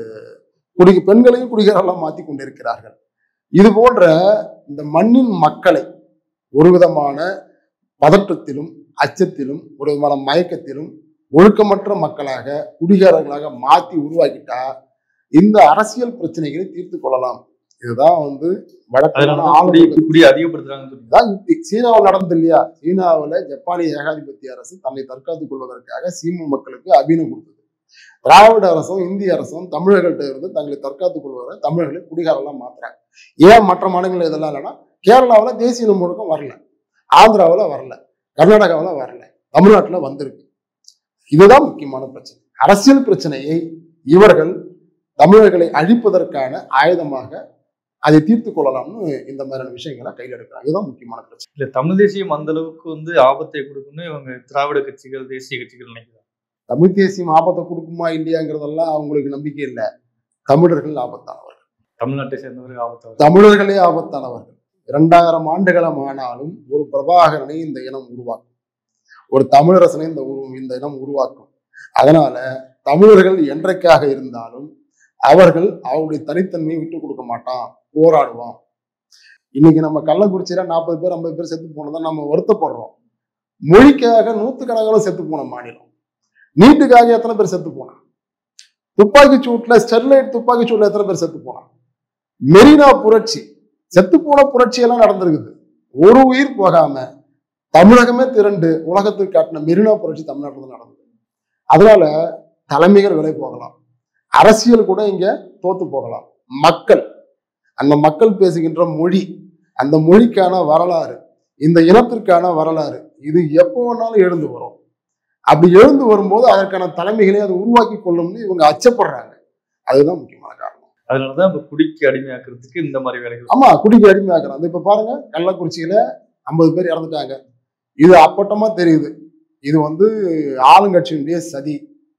குடி பெண்களையும் குடிகாரெல்லாம் மாத்தி கொண்டிருக்கிறார்கள் இது போன்ற இந்த மண்ணின் மக்களை ஒரு விதமான பதற்றத்திலும் அச்சத்திலும் ஒரு விதமான மயக்கத்திலும் ஒழுக்கமற்ற மக்களாக குடிகாரர்களாக மாத்தி உருவாக்கிட்டா இந்த அரசியல் பிரச்சனைகளை தீர்த்து கொள்ளலாம் இதுதான் வந்து வழக்கமான அதனாலதான் குடி ஆளுநர்கள் குடி அதிகப்படுத்துறாங்கன்னு சொல்றீங்க தான் யுக்தி சீனாவில் நடந்தது இல்லையா சீனாவில் ஜப்பானிய ஏகாதிபத்திய அரசு தன்னை தற்காத்துக் கொள்வதற்காக சீம மக்களுக்கு அபீனம் கொடுத்தது திராவிட அரசும் இந்திய அரசும் தமிழர்கள்ட்ட இருந்து தங்களை தற்காத்துக் கொள்வதை தமிழர்களை குடிகாரெல்லாம் மாத்துறாங்க ஏன் மற்ற மாநிலங்கள் இதெல்லாம் இல்லைன்னா கேரளாவில் தேசிய இன முழக்கம் வரல ஆந்திராவில் வரல கர்நாடகாவில் வரல தமிழ்நாட்டில் வந்திருக்கு இதுதான் முக்கியமான பிரச்சனை அரசியல் பிரச்சனையை இவர்கள் தமிழர்களை அழிப்பதற்கான ஆயுதமாக அதை தீர்த்து கொள்ளலாம்னு இந்த மாதிரியான விஷயங்களை கையில் எடுக்கிறாங்க இதுதான் முக்கியமான பிரச்சனை இல்ல தமிழ் தேசியம் அந்த அளவுக்கு வந்து ஆபத்தை கொடுக்கும்னு இவங்க திராவிட கட்சிகள் தேசிய கட்சிகள் நினைக்கிறாங்க தமிழ் தேசியம் ஆபத்தை கொடுக்குமா இல்லையாங்கிறதெல்லாம் அவங்களுக்கு நம்பிக்கை இல்லை தமிழர்கள் ஆபத்தானவர்கள் தமிழ்நாட்டை சேர்ந்தவர்கள் ஆபத்தை தமிழர்களே ஆபத்தானவர்கள் இரண்டாயிரம் ஆண்டுகளம் ஆனாலும் ஒரு பிரபாகரனை இந்த இனம் உருவாக்கும் ஒரு தமிழரசனை இந்த உரு- இந்த இனம் உருவாக்கும் அதனால தமிழர்கள் என்றைக்காக இருந்தாலும் அவர்கள் அவருடைய தனித்தன்மையை விட்டு கொடுக்க மாட்டான் போராடுவான் இன்னைக்கு நம்ம கள்ளக்குறிச்சியில நாற்பது பேர் ஐம்பது பேர் செத்து போனதை நம்ம வருத்தப்படுறோம் மொழிக்காக நூத்துக்கணக்கான செத்து போன மாநிலம் நீட்டுக்காக எத்தனை பேர் செத்து போனான் துப்பாக்கி சூட்ல ஸ்டெர்லைட் துப்பாக்கி சூட்ல எத்தனை பேர் செத்து போனான் மெரினா புரட்சி செத்து போன புரட்சி எல்லாம் நடந்திருக்குது ஒரு உயிர் போகாம தமிழகமே திரண்டு உலகத்துக்கு காட்டின மெரினா புரட்சி தமிழ்நாட்டில் தான் நடந்தது அதனால தலைமைகள் விலை போகலாம் அரசியல் கூட இங்க தோத்து போகலாம் மக்கள் அந்த மக்கள் பேசுகின்ற மொழி அந்த மொழிக்கான வரலாறு இந்த இனத்திற்கான வரலாறு இது எப்போ வேணாலும் எழுந்து வரும் அப்படி எழுந்து வரும்போது அதற்கான தலைமைகளை அது உருவாக்கி கொள்ளும்னு இவங்க அச்சப்படுறாங்க அதுதான் முக்கியமான காரணம் அதனாலதான் இப்ப குடிக்கு அடிமையாக்குறதுக்கு இந்த மாதிரி வேலைகள் ஆமா குடிக்கு அடிமையாக்குறாங்க இப்ப பாருங்க கள்ளக்குறிச்சியில ஐம்பது பேர் இறந்துட்டாங்க இது அப்பட்டமா தெரியுது இது வந்து ஆளுங்கட்சியினுடைய சதி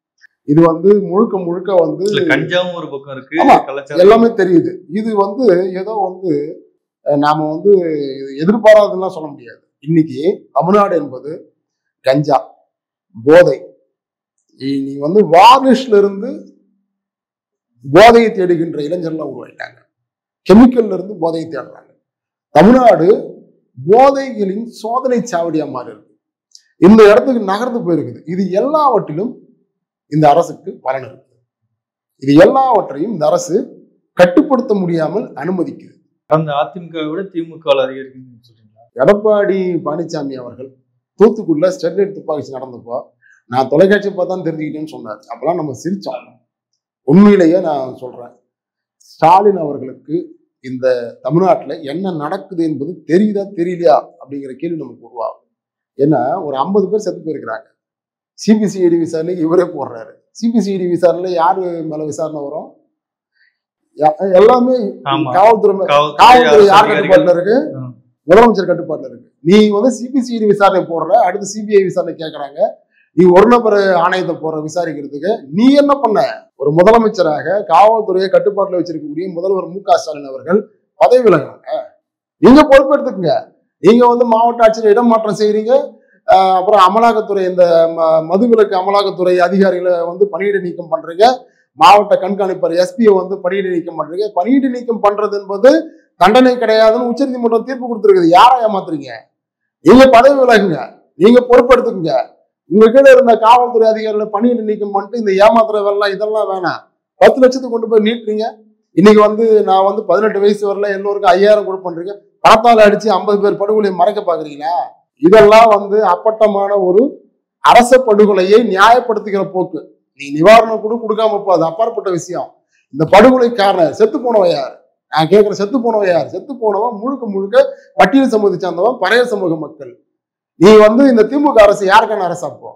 இது வந்து முழுக்க முழுக்க வந்து இல்ல கஞ்சாவும் ஒரு பக்கம் இருக்கு ஆமா, கலாச்சாரம் எல்லாமே தெரியுது இது வந்து ஏதோ வந்து அஹ், நாம வந்து இது எதிர்பாராதுலாம் சொல்ல முடியாது இன்னைக்கு தமிழ்நாடு என்பது கஞ்சா போதை இ- நீ வந்து வார்னிஷ்ல இருந்து போதையை தேடுகின்ற இளைஞர்லாம் உருவாயிட்டாங்க கெமிக்கல்ல இருந்து போதையை தேடுறாங்க தமிழ்நாடு போதைகளின் சோதனை சாவடியா மாறி இருக்கு இந்த இடத்துக்கு நகர்ந்து போயிருக்குது இது எல்லாவற்றிலும் இந்த அரசுக்கு பலன் இருக்கு இது எல்லாவற்றையும் இந்த அரசு கட்டுப்படுத்த முடியாமல் அனுமதிக்குது கடந்த அதிமுகவை விட திமுக அதிகரிக்குன்னு சொல்றீங்களா எடப்பாடி பழனிசாமி அவர்கள் தூத்துக்குடியில் ஸ்டெர்லைட் துப்பாக்கி நடந்தப்போ நான் தொலைக்காட்சி பார்த்தா தான் தெரிஞ்சுக்கிட்டேன்னு சொன்னார் அப்பெல்லாம் நம்ம சிரிச்சோம் உண்மையிலேயே நான் சொல்றேன் ஸ்டாலின் அவர்களுக்கு இந்த தமிழ்நாட்டில் என்ன நடக்குது என்பது தெரியுதா தெரியலையா அப்படிங்கிற கேள்வி நமக்கு உருவாகும் ஏன்னா ஒரு ஐம்பது பேர் செத்து போயிருக்கிறாங்க சிபிசிஐடி விசாரணை இவரே போடுறாரு சிபிசிஐடி விசாரணையில யாரு மேல விசாரணை வரும் எ- எல்லாமே ஆமா. காவல்துறை மே- காவல்துறை காவல்துறை யார் அரசு கட்டுப்பாட்டுல இருக்கு ஆ. முதலமைச்சர் கட்டுப்பாட்டுல இருக்கு நீ வந்து சிபிசிஐடி விசாரணை போடுற அடுத்து சிபிஐ விசாரணை கேக்குறாங்க நீ ஒரு நபர் ஆணையத்தை போடுற விசாரிக்கிறதுக்கு நீ என்ன பண்ண ஒரு முதலமைச்சராக காவல்துறையை கட்டுப்பாட்டுல வச்சிருக்கக்கூடிய முதல்வர் மு க ஸ்டாலின் அவர்கள் பதவி விலகுறாங்க நீங்க பொறுப்பெடுத்துக்குங்க நீங்க வந்து மாவட்ட ஆட்சியர் இடமாற்றம் செய்றீங்க ஆஹ் அப்புறம் அமலாக்கத்துறை இந்த ம- மதுவிலக்கு அமலாக்கத்துறை அதிகாரிகளை வந்து பணியிட நீக்கம் பண்றீங்க மாவட்ட கண்காணிப்பர் எஸ்பியை வந்து பணியிட நீக்கம் பண்றீங்க பணியிட நீக்கம் பண்றது என்பது தண்டனை கிடையாதுன்னு உச்சநீதிமன்றம் தீர்ப்பு கொடுத்துருக்குது யாரை ஏமாத்துறீங்க நீங்க பதவி விலகுங்க நீங்க பொறுப்பெடுத்துக்குங்க உங்க கீழே இருந்த காவல்துறை அதிகாரிகளை பணியிட நீக்கம் பண்ணிட்டு இந்த ஏமாத்துற வேலை இதெல்லாம் வேணாம் பத்து லட்சத்துக்கு கொண்டு போய் நீட்டுறீங்க இன்னைக்கு வந்து நான் வந்து பதினெட்டு வயசு வரல எல்லோருக்கும் ஐயாயிரம் கொடுப்பேன்றீங்க பணத்தால் அடிச்சு ஐம்பது பேர் படுகொலையை மறைக்க பாக்குறீங்களா இதெல்லாம் வந்து அப்பட்டமான ஒரு அரச படுகொலையை நியாயப்படுத்துகிற போக்கு நீ நிவாரணம் கூட கொடுக்காம போ அது அப்பாற்பட்ட விஷயம் இந்த படுகொலை காரணம் செத்து போனவன் யார் நான் கேட்கிறேன் செத்து போனவன் யார் செத்து போனவன் முழுக்க முழுக்க பட்டியல் சமூகத்தை சார்ந்தவன் பழைய சமூக மக்கள் நீ வந்து இந்த திமுக அரசு யாருக்கான அரசு அப்போ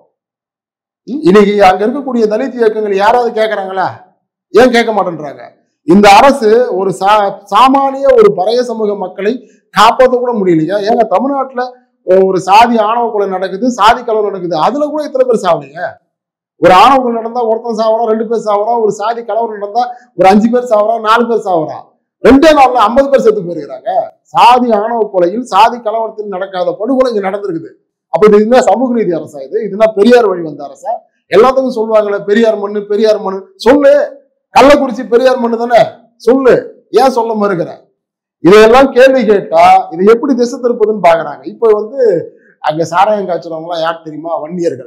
ம், இன்னைக்கு அங்க இருக்கக்கூடிய தலித் இயக்கங்கள் யாராவது கேட்கறாங்களா ஏன் கேட்க மாட்டேன்றாங்க இந்த அரசு ஒரு சா சாமானிய ஒரு பழைய சமூக மக்களை காப்பாற்ற கூட முடியலையா ஏங்க தமிழ்நாட்டுல ஒரு சாதி ஆணவ கொலை நடக்குது சாதி கலவரம் நடக்குது அதுல கூட இத்தனை பேர் சாவலைங்க ஒரு ஆணவ கொலை நடந்தா ஒருத்தன் சாவறான் ரெண்டு பேர் சாவறான் ஒரு சாதி கலவரம் நடந்தா ஒரு அஞ்சு பேர் சாவறான் நாலு பேர் சாவறான் ரெண்டே நாள்ல ஐம்பது பேர் செத்து போயிருக்கிறாங்க சாதி ஆணவ கொலையில் சாதி கலவரத்தில் நடக்காத படுகொலை இங்க நடந்திருக்குது அப்ப இது என்ன சமூக நீதி அரசா இது இதுனா பெரியார் வழி வந்த அரசா எல்லாத்துக்கும் சொல்லுவாங்கல்ல பெரியார் மண்ணு பெரியார் மண்ணு சொல்லு கள்ளக்குறிச்சி பெரியார் மண்ணு தானே சொல்லு ஏன் சொல்ல மறுக்கிற இதையெல்லாம் கேள்வி கேட்டா இதை எப்படி திசை திருப்புதுன்னு பாக்குறாங்க இப்போ வந்து அங்க சாராயம் காய்ச்சறவங்க எல்லாம் யார் தெரியுமா வன்னியர்கள்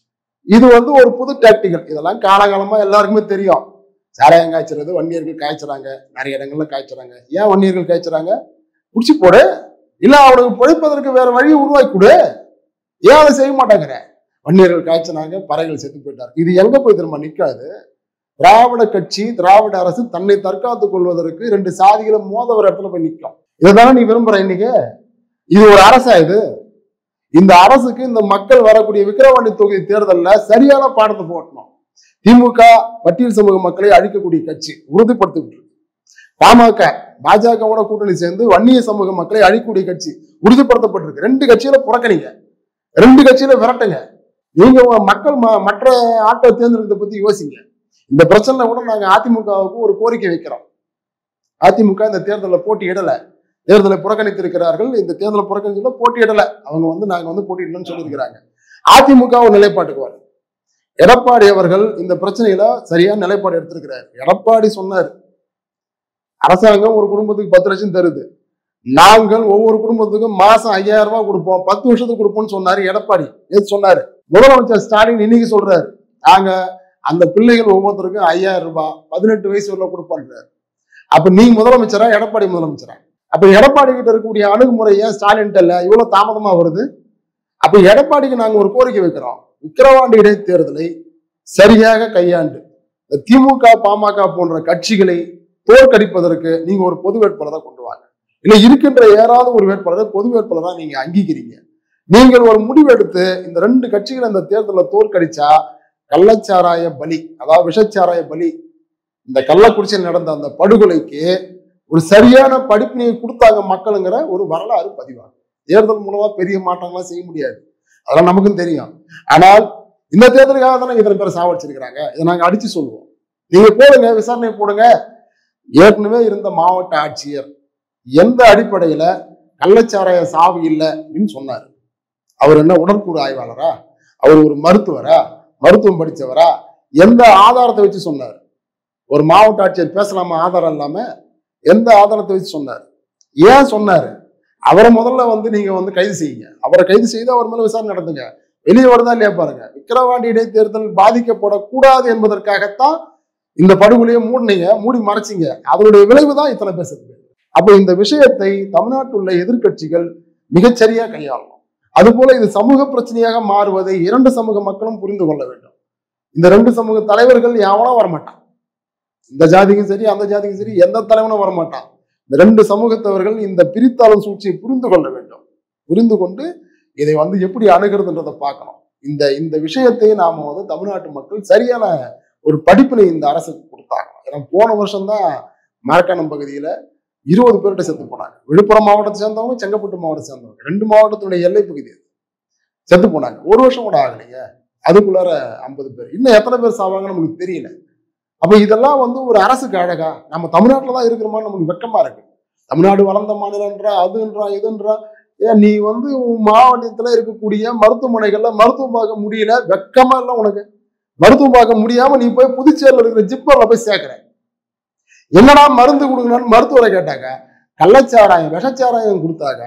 இது வந்து ஒரு புது டாக்டிக்கல் இதெல்லாம் காலகாலமா எல்லாருக்குமே தெரியும் சாராயம் காய்ச்சறது வன்னியர்கள் காய்ச்சறாங்க நிறைய இடங்கள்ல காய்ச்சறாங்க ஏன் வன்னியர்கள் காய்ச்சறாங்க புடிச்சு போடு இல்ல அவனுக்கு பிழைப்பதற்கு வேற வழியை உருவாக்கி கொடு ஏன் அதை செய்ய மாட்டாங்கிற வன்னியர்கள் காய்ச்சினாங்க பறவைகள் செத்து போயிட்டார் இது எங்க போய் திரும்ப நிக்காது திராவிட கட்சி திராவிட அரசு தன்னை தற்காத்துக் கொள்வதற்கு ரெண்டு சாதிகளை மோத ஒரு இடத்துல போய் நிற்கும் இதுதானே நீ விரும்புற இன்னைக்கு இது ஒரு அரசா இது இந்த அரசுக்கு இந்த மக்கள் வரக்கூடிய விக்கிரவாண்டி தொகுதி தேர்தல்ல சரியான பாடத்தை போட்டணும் திமுக பட்டியல் சமூக மக்களை அழிக்கக்கூடிய கட்சி உறுதிப்படுத்திட்டு இருக்கு. பாமக பாஜகவோட கூட்டணி சேர்ந்து வன்னிய சமூக மக்களை அழிக்கக்கூடிய கட்சி உறுதிப்படுத்தப்பட்டிருக்கு ரெண்டு கட்சியில புறக்கணிங்க ரெண்டு கட்சியில விரட்டுங்க நீங்க உங்க மக்கள் ம- மற்ற ஆட்டை தேர்ந்தெடுக்கிறத பத்தி யோசிங்க இந்த பிரச்சனை கூட நாங்க அதிமுகவுக்கு ஒரு கோரிக்கை வைக்கிறோம் அதிமுக இந்த தேர்தலில் போட்டியிடல தேர்தலை புறக்கணித்திருக்கிறார்கள் இந்த தேர்தலை புறக்கணிச்சுல போட்டியிடல அவங்க வந்து நாங்க வந்து போட்டியிடலன்னு சொல்லியிருக்கிறாங்க அதிமுக ஒரு நிலைப்பாட்டுக்கு வரும் எடப்பாடி அவர்கள் இந்த பிரச்சனையில சரியான நிலைப்பாடு எடுத்திருக்கிறார் எடப்பாடி சொன்னார் அரசாங்கம் ஒரு குடும்பத்துக்கு பத்து லட்சம் தருது நாங்கள் ஒவ்வொரு குடும்பத்துக்கும் மாசம் ஐயாயிரம் ரூபாய் கொடுப்போம் பத்து வருஷத்துக்கு கொடுப்போம்னு சொன்னாரு எடப்பாடி நேத்து சொன்னாரு முதலமைச்சர் ஸ்டாலின் இன்னைக்கு சொல்றாரு நாங்க அந்த பிள்ளைகள் ஒவ்வொருத்தருக்கும் ஐயாயிரம் ரூபாய் பதினெட்டு வயசு வரல கொடுப்பான்றாரு அப்ப நீ முதலமைச்சரா எடப்பாடி முதலமைச்சரா அப்ப எடப்பாடி கிட்ட இருக்கக்கூடிய அணுகுமுறை ஏன் ஸ்டாலின் இல்ல இவ்வளவு தாமதமா வருது அப்ப எடப்பாடிக்கு நாங்க ஒரு கோரிக்கை வைக்கிறோம் விக்கிரவாண்டி இடைத்தேர்தலை சரியாக கையாண்டு இந்த திமுக பாமக போன்ற கட்சிகளை தோற்கடிப்பதற்கு நீங்க ஒரு பொது வேட்பாளரை கொண்டு வாங்க இல்ல இருக்கின்ற ஏறாவது ஒரு வேட்பாளரை பொது வேட்பாளரா நீங்க அங்கீகரிங்க நீங்கள் ஒரு முடிவெடுத்து இந்த ரெண்டு கட்சிகளை இந்த தேர்தலில் தோற்கடிச்சா கள்ளச்சாராய பலி அதாவது விஷச்சாராய பலி இந்த கள்ளக்குறிச்சியில் நடந்த அந்த படுகொலைக்கு ஒரு சரியான படிப்பினையை கொடுத்தாங்க மக்களுங்கிற ஒரு வரலாறு பதிவாகும் தேர்தல் மூலமா பெரிய மாற்றங்கள்லாம் செய்ய முடியாது அதெல்லாம் நமக்கும் தெரியும் ஆனால் இந்த தேர்தலுக்காக தானே இத்தனை பேர் சாவடிச்சிருக்கிறாங்க இதை நாங்க அடிச்சு சொல்லுவோம் நீங்க போடுங்க விசாரணை போடுங்க ஏற்கனவே இருந்த மாவட்ட ஆட்சியர் எந்த அடிப்படையில கள்ளச்சாராய சாவு இல்லை அப்படின்னு சொன்னார் அவர் என்ன உடற்கூறு ஆய்வாளரா அவர் ஒரு மருத்துவரா மருத்துவம் படிச்சவரா எந்த ஆதாரத்தை வச்சு சொன்னார் ஒரு மாவட்ட ஆட்சியர் பேசலாமா ஆதாரம் இல்லாம எந்த ஆதாரத்தை வச்சு சொன்னார் ஏன் சொன்னாரு அவரை முதல்ல வந்து நீங்க வந்து கைது செய்யுங்க அவரை கைது செய்து அவர் மேல விசாரணை நடத்துங்க வெளியே வருதா இல்லையா பாருங்க விக்கிரவாண்டி இடைத்தேர்தல் பாதிக்கப்படக்கூடாது என்பதற்காகத்தான் இந்த படுகொலையை மூடினீங்க மூடி மறைச்சிங்க அதனுடைய விளைவு தான் இத்தனை பேசுறது அப்ப இந்த விஷயத்தை தமிழ்நாட்டில் உள்ள எதிர்க்கட்சிகள் மிகச்சரியா கையாளணும் அதுபோல இது சமூக பிரச்சனையாக மாறுவதை இரண்டு சமூக மக்களும் புரிந்து கொள்ள வேண்டும் இந்த ரெண்டு சமூக தலைவர்கள் எவனும் வரமாட்டான் இந்த ஜாதிக்கும் சரி அந்த ஜாதிக்கும் சரி எந்த தலைவனும் வரமாட்டான் இந்த ரெண்டு சமூகத்தவர்கள் இந்த பிரித்தாளும் சூழ்ச்சியை புரிந்து கொள்ள வேண்டும் புரிந்து கொண்டு இதை வந்து எப்படி அணுகிறதுன்றதை பார்க்கணும் இந்த இந்த விஷயத்தை நாம வந்து தமிழ்நாட்டு மக்கள் சரியான ஒரு படிப்பினை இந்த அரசுக்கு கொடுத்தாங்க ஏன்னா போன வருஷம்தான் மரக்காணம் பகுதியில இருபது பேர்கிட்ட செத்து போனாங்க விழுப்புரம் மாவட்டத்தை சேர்ந்தவங்க செங்கப்பட்டு மாவட்டத்தை சேர்ந்தவங்க ரெண்டு மாவட்டத்தினுடைய எல்லை பகுதி அது செத்து போனாங்க ஒரு வருஷம் கூட ஆகலைங்க அதுக்குள்ளார ஐம்பது பேர் இன்னும் எத்தனை பேர் சாவாங்கன்னு நமக்கு தெரியல அப்ப இதெல்லாம் வந்து ஒரு அரசுக்கு அழகா நம்ம தமிழ்நாட்டில் தான் இருக்கிறோமான்னு நமக்கு வெக்கமா இருக்கு தமிழ்நாடு வளர்ந்த மாநிலன்றா அதுன்றா இதுன்றா ஏன் நீ வந்து உன் மாவட்டத்துல இருக்கக்கூடிய மருத்துவமனைகள்ல மருத்துவம் பார்க்க முடியல வெக்கமா இல்லை உனக்கு மருத்துவம் பார்க்க முடியாம நீ போய் புதுச்சேரியில் இருக்கிற ஜிப்பர்ல போய் சேர்க்கிற என்னடா மருந்து கொடுக்கணும்னு மருத்துவரை கேட்டாங்க கள்ளச்சாராயம் விஷச்சாராயம் கொடுத்தாங்க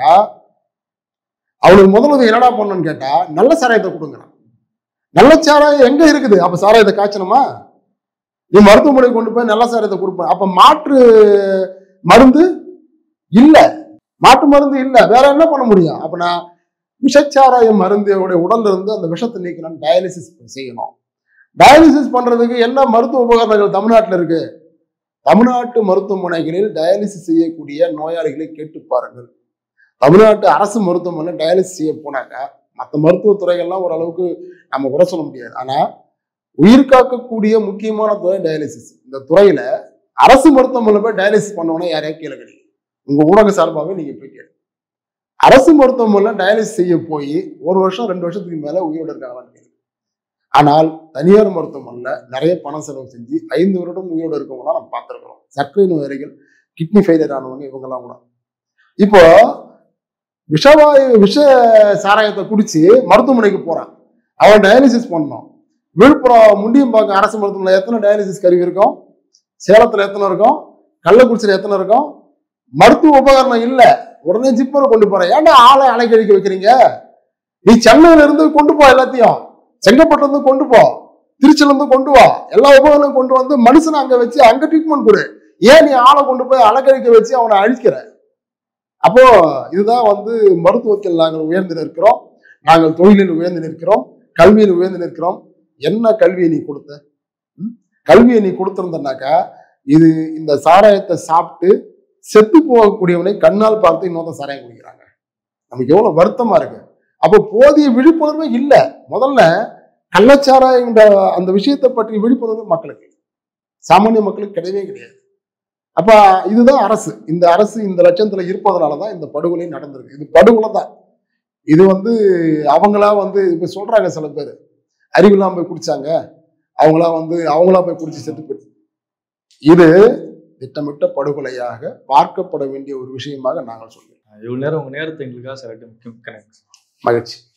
அவனுக்கு முதல்ல என்னடா பண்ணணும்னு கேட்டா நல்ல சாராயத்தை கொடுங்கறான் நல்ல சாராயம் எங்க இருக்குது அப்ப சாராயத்தை காய்ச்சணுமா நீ மருத்துவமனைக்கு கொண்டு போய் நல்ல சாராயத்தை கொடுப்ப அப்ப மாற்று மருந்து இல்ல மாட்டு மருந்து இல்ல வேற என்ன பண்ண முடியும் அப்ப நான் விஷச்சாராய மருந்தோட உடல்ல இருந்து அந்த விஷத்தை நீக்கணும் டயாலிசிஸ் செய்யணும் டயாலிசிஸ் பண்றதுக்கு என்ன மருத்துவ உபகரணங்கள் தமிழ்நாட்டில் இருக்கு தமிழ்நாட்டு மருத்துவமனைகளில் டயாலிசிஸ் செய்யக்கூடிய நோயாளிகளை கேட்டு பாருங்கள் தமிழ்நாட்டு அரசு மருத்துவமனையில் டயாலிசிஸ் செய்ய போனாக்க மற்ற மருத்துவத்துறைகள்லாம் ஓரளவுக்கு நம்ம குறை சொல்ல முடியாது ஆனா உயிர் காக்கக்கூடிய முக்கியமான துறை டயாலிசிஸ் இந்த துறையில அரசு மருத்துவமனையில் போய் டயாலிசிஸ் பண்ணவொன்னே யாரையா கீழே கிடைக்கும் உங்க ஊடக சார்பாகவே நீங்க போய் கேளுங்க அரசு மருத்துவமனையில் டயாலிசிஸ் செய்ய போய் ஒரு வருஷம் ரெண்டு வருஷத்துக்கு மேல உயிரோட இருக்காங்களான்னு கேளுங்க ஆனால் தனியார் மருத்துவமனையில் நிறைய பணம் செலவு செஞ்சு ஐந்து வருடம் உயிரோடு இருக்கவங்களாம் நம்ம பார்த்துருக்குறோம் சர்க்கரை நோயாளிகள் கிட்னி ஃபெயிலியர் ஆனவங்க இவங்கெல்லாம் கூட இப்போ விஷவாயு விஷ சாராயத்தை குடிச்சு மருத்துவமனைக்கு போறான் அவன் டயாலிசிஸ் பண்ணணும் விழுப்புரம் முண்டியம்பாக்கம் அரசு மருத்துவமனை எத்தனை டயாலிசிஸ் கருவி இருக்கும் சேலத்துல எத்தனை இருக்கும் கள்ளக்குறிச்சியில் எத்தனை இருக்கும் மருத்துவ உபகரணம் இல்ல உடனே ஜிப்பரை கொண்டு போறேன் ஏன்டா ஆளை அலைக்கழிக்க வைக்கிறீங்க நீ சென்னையில இருந்து கொண்டு போ எல்லாத்தையும் செங்கப்பட்டுல இருந்து கொண்டு போ திருச்சியில இருந்து கொண்டு வா எல்லா உபகரணம் கொண்டு வந்து மனுஷனை அங்க வச்சு அங்க ட்ரீட்மெண்ட் கொடு ஏன் நீ ஆளை கொண்டு போய் அலக்கழிக்க வச்சு அவனை அழிக்கிற அப்போ இதுதான் வந்து மருத்துவத்தில் நாங்கள் உயர்ந்து நிற்கிறோம் நாங்கள் தொழிலில் உயர்ந்து நிற்கிறோம் கல்வியில் உயர்ந்து நிற்கிறோம் என்ன கல்வியை நீ கொடுத்த ம்? கல்வியை நீ கொடுத்திருந்தனாக்கா இது இந்த சாராயத்தை சாப்பிட்டு செத்து போகக்கூடியவனை கண்ணால் பார்த்து இன்னொருத்த சாராயம் குடிக்கிறாங்க நமக்கு எவ்வளவு வருத்தமா இருக்கு அப்போ போதிய விழிப்புணர்வே இல்லை முதல்ல கள்ளச்சாராயன்ற அந்த விஷயத்தை பற்றி விழிப்புணர்வு மக்களுக்கு சாமானிய மக்களுக்கு கிடையவே கிடையாது அப்ப இதுதான் அரசு இந்த அரசு இந்த லட்சத்துல இருப்பதனாலதான் இந்த படுகொலை நடந்திருக்கு இது படுகொலை தான் இது வந்து அவங்களா வந்து இப்ப சொல்றாங்க சில பேர் அறிவில்லாம போய் குடிச்சாங்க அவங்களா வந்து அவங்களா போய் குடிச்சு செத்து போயிடுச்சு இது திட்டமிட்ட படுகொலையாக பார்க்கப்பட வேண்டிய ஒரு விஷயமாக நாங்கள் சொல்கிறோம் இவ்வளவு நேரம் உங்க நேரத்தை எங்களுக்காக செலக்ட் முக்கியம் மகிழ்ச்சி